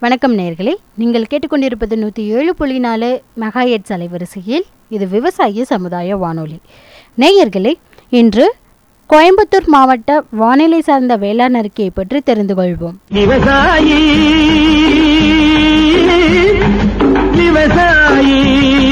வணக்கம் நேர்களே நீங்கள் கேட்டுக்கொண்டிருப்பது நூற்றி ஏழு புள்ளி நாலு மெகாயட்ஸ் அலைவரிசையில் இது விவசாய சமுதாய வானொலி நேயர்களே இன்று கோயம்புத்தூர் மாவட்ட வானிலை சார்ந்த வேளாண் அறிக்கையை பற்றி தெரிந்து கொள்வோம் விவசாயி விவசாயி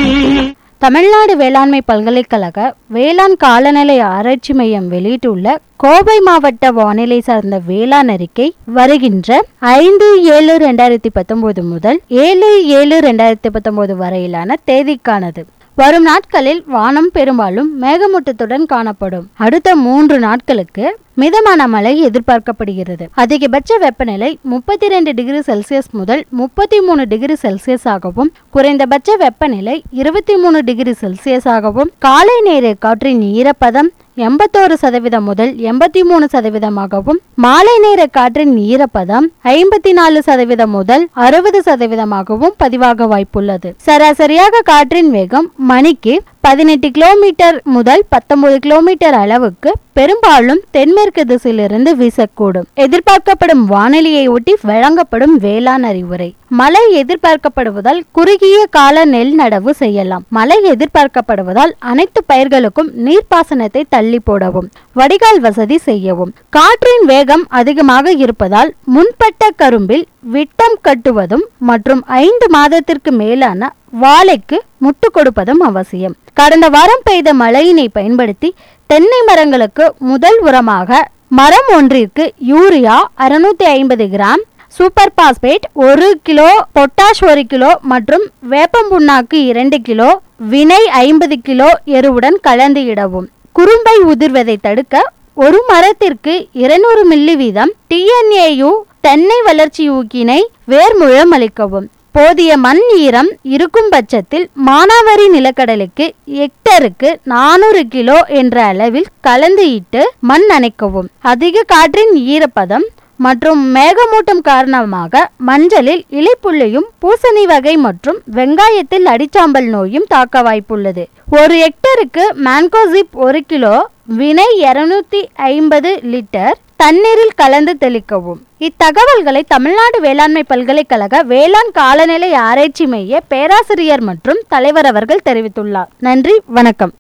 தமிழ்நாடு வேளாண்மை பல்கலைக்கழக வேளாண் காலநிலை ஆராய்ச்சி மையம் வெளியிட்டுள்ள கோவை மாவட்ட வானிலை சார்ந்த வேளாண் அறிக்கை வருகின்ற ஐந்து ஏழு ரெண்டாயிரத்தி பத்தொன்பது முதல் ஏழு ஏழு ரெண்டாயிரத்தி பத்தொன்பது வரையிலான தேதிக்கானது வரும் நாட்களில் வானம் பெரும்பாலும் மேகமூட்டத்துடன் காணப்படும் அடுத்த மூன்று நாட்களுக்கு மிதமான மழை எதிர்பார்க்கப்படுகிறது அதிகபட்ச வெப்பநிலை முப்பத்தி ரெண்டு டிகிரி செல்சியஸ் முதல் முப்பத்தி மூணு டிகிரி செல்சியஸ் ஆகவும் குறைந்தபட்ச வெப்பநிலை இருபத்தி மூணு டிகிரி செல்சியஸ் ஆகவும் காலை நேர காற்றின் ஈரப்பதம் எண்பத்தோரு சதவீதம் முதல் எண்பத்தி மூணு சதவீதமாகவும் மாலை நேர காற்றின் ஈரப்பதம் ஐம்பத்தி நாலு சதவீதம் முதல் அறுபது சதவீதமாகவும் பதிவாக வாய்ப்புள்ளது சராசரியாக காற்றின் வேகம் மணிக்கு பதினெட்டு கிலோமீட்டர் முதல் பத்தொன்பது கிலோமீட்டர் அளவுக்கு பெரும்பாலும் தென்மேற்கு திசையிலிருந்து வீசக்கூடும் எதிர்பார்க்கப்படும் வானிலையை ஒட்டி வழங்கப்படும் வேளாண் அறிவுரை மழை எதிர்பார்க்கப்படுவதால் குறுகிய கால நெல் நடவு செய்யலாம் மழை எதிர்பார்க்கப்படுவதால் அனைத்து பயிர்களுக்கும் நீர்ப்பாசனத்தை தள்ளி போடவும் வடிகால் வசதி செய்யவும் காற்றின் வேகம் அதிகமாக இருப்பதால் முன்பட்ட கரும்பில் விட்டம் கட்டுவதும் மற்றும் ஐந்து மாதத்திற்கு மேலான வாழைக்கு முட்டு கொடுப்பதும் அவசியம் கடந்த வாரம் பெய்த மழையினை பயன்படுத்தி தென்னை மரங்களுக்கு முதல் உரமாக மரம் ஒன்றிற்கு யூரியா அறுநூத்தி ஐம்பது கிராம் சூப்பர் பாஸ்பேட் ஒரு கிலோ பொட்டாஷ் ஒரு கிலோ மற்றும் வேப்பம் புண்ணாக்கு இரண்டு கிலோ வினை ஐம்பது கிலோ எருவுடன் கலந்து இடவும் குறும்பை உதிர்வதை தடுக்க ஒரு மரத்திற்கு இருநூறு மில்லி வீதம் டிஎன்ஏயு தென்னை வளர்ச்சி ஊக்கினை வேர்முழம் அளிக்கவும் போதிய மண் ஈரம் இருக்கும் பட்சத்தில் மானாவாரி நிலக்கடலைக்கு ஹெக்டருக்கு நானூறு கிலோ என்ற அளவில் கலந்து இட்டு மண் அணைக்கவும் அதிக காற்றின் ஈரப்பதம் மற்றும் மேகமூட்டம் காரணமாக மஞ்சளில் இலைப்புள்ளியும் பூசணி வகை மற்றும் வெங்காயத்தில் அடிச்சாம்பல் நோயும் தாக்க வாய்ப்புள்ளது ஒரு ஹெக்டருக்கு மேன்கோசிப் ஒரு கிலோ வினை இருநூத்தி ஐம்பது லிட்டர் தண்ணீரில் கலந்து தெளிக்கவும் இத்தகவல்களை தமிழ்நாடு வேளாண்மை பல்கலைக்கழக வேளாண் காலநிலை ஆராய்ச்சி மைய பேராசிரியர் மற்றும் தலைவர் அவர்கள் தெரிவித்துள்ளார் நன்றி வணக்கம்